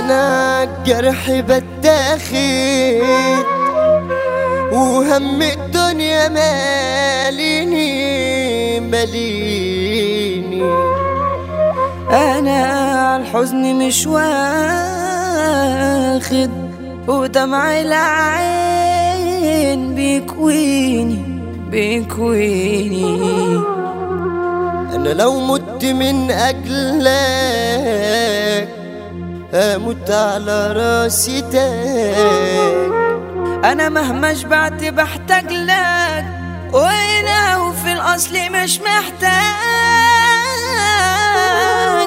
انا الجرح بتاخد وهم الدنيا ماليني ماليني انا الحزن مش واخد ودمع العين بيكويني بيكويني انا لو مت من اجلك اموت على راسي تاج انا مهما شبعت بحتاج لك وانا وفي الاصل مش محتاج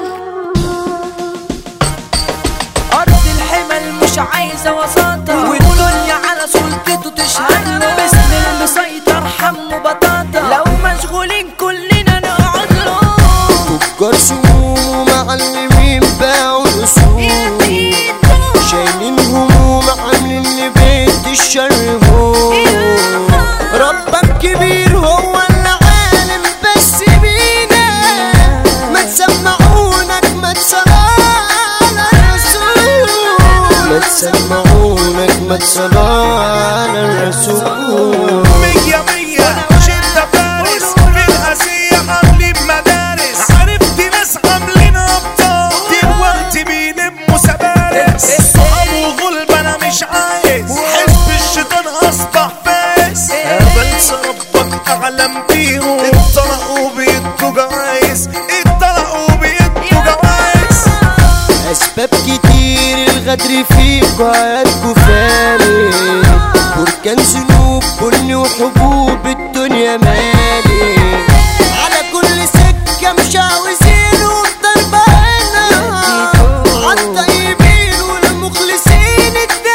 ارض الحمل مش عايزه وساطه والدنيا على سلطته تشهد له باسم المسيطر حمو بطاطا لو مشغولين كلنا نقعد له تجار سموم ومعلمين باعوا الاصول شايلين هموم عاملين لبيت الشر هون ربك كبير هو اللي عالم بس بينا ما تسمعونك ما تصلى على الرسول ما تسمعونك ما تصلى على الرسول مية مية شدة فارس في الآسية عاملين مدارس عرفت ناس عاملين أبطال دلوقتي بيلموا سبارس صحاب وغلب أنا مش عايز حزب الشيطان أصبح فايز بنسى ربك أعلم بيهم اتطلقوا بيدوا جوايز اتطلقوا بيدوا جوايز أسباب كتير الغدر فيكوا عيادكوا فارق بركان ذنوب بن وحبوب الدنيا مالي على كل سكة مش عاوزين والضربة هنا عالطيبين والمخلصين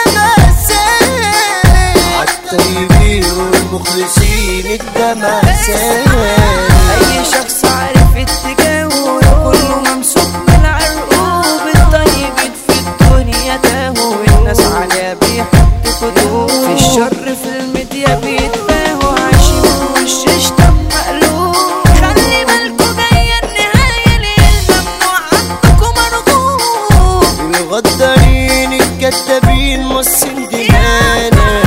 الدماسات عالطيبين والمخلصين الدماسات اي شخص عارف اتجاهه كله ممسوك من العرقوب الطيب في الدنيا تاهو الناس عليها بيحطوا كتوب في الشر في الميديا بيتباهوا عايشين في وش شتم مقلوب خلي بالكوا جاية النهاية للممنوع عندكم مرغوب الغدارين الكدابين مصين دمانا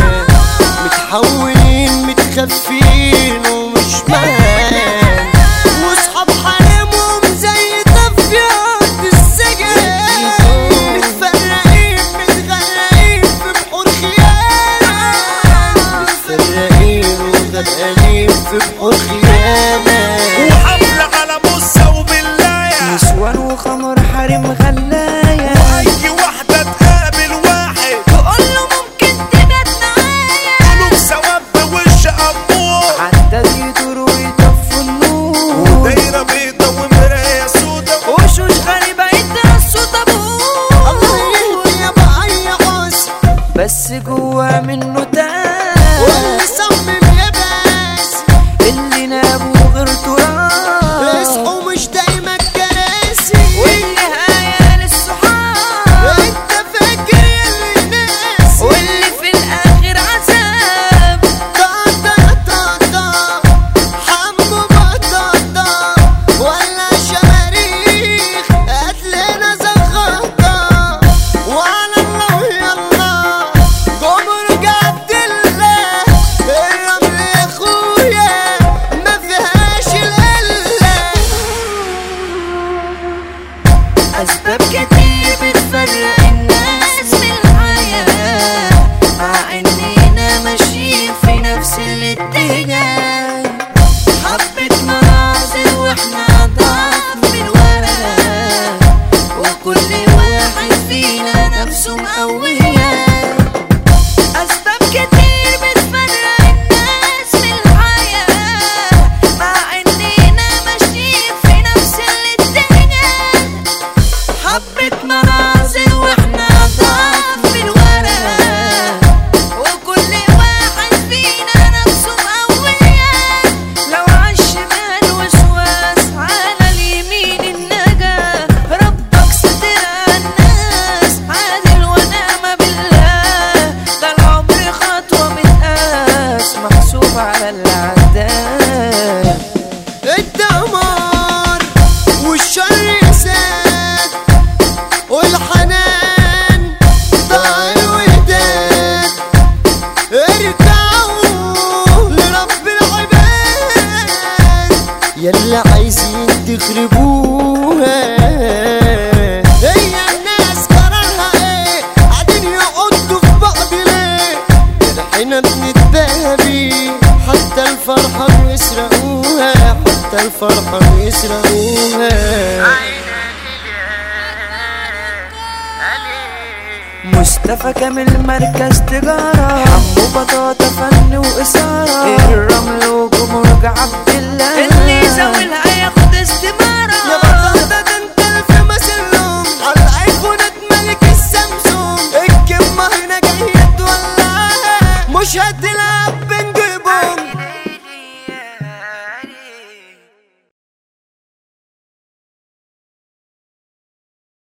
متحولين متخفين ومش مان واصحاب حريمهم زي طفيات السجن متفرقين متغرقين في بحور خيانة متفرقين وغرقانين في بحور خيانة وحملة على موسى وبالله نسوان وخمر حريم غلاية أي واحدة تقابل واحد تقول له ممكن تبات معايا قلوب سواد بوش أمور عدى يدور ويطفوا النور دايرة بيضة ومراية سودا وشوش غريبة يترصوا الله طابور يهدي يا بقى عاصم بس جوا منه تاه واللي صمم يا باس اللي نابه غير تراب اصحوا مش دايما كراسي والنهاية للصحاب انت فاكر يا اللي ناس واللي في الآخر عذاب طا طا طا طا حمو بطاطا ولا شماريخ هات لنا زغطة وعلى الله يلا جمر جد الله الرمل يا اخويا ما فيهاش القلة أسباب كتير بتفرق الناس من الحياة مع إننا ماشيين في نفس الاتجاه حبة مناظر وإحنا أضعاف من ورا وكل واحد فينا نفسه مقوية أسباب كتير بتفرق الناس من الحياة مع إننا ماشيين في نفس الاتجاه حبة مناظر واحنا ضعف من ورا وكل واحد فينا نفسه مقوية يخربوها هي الناس قرارها ايه قاعدين يقعدوا في بعض ليه احنا بنتباهى بيه حتى الفرحة بيسرقوها حتى الفرحة بيسرقوها مصطفى كامل مركز تجارة حمو بطاطا فن وإثارة الرمل وجمهور عبد الله اللي يزاولها ياخد استمارة يا بطاطا ده انت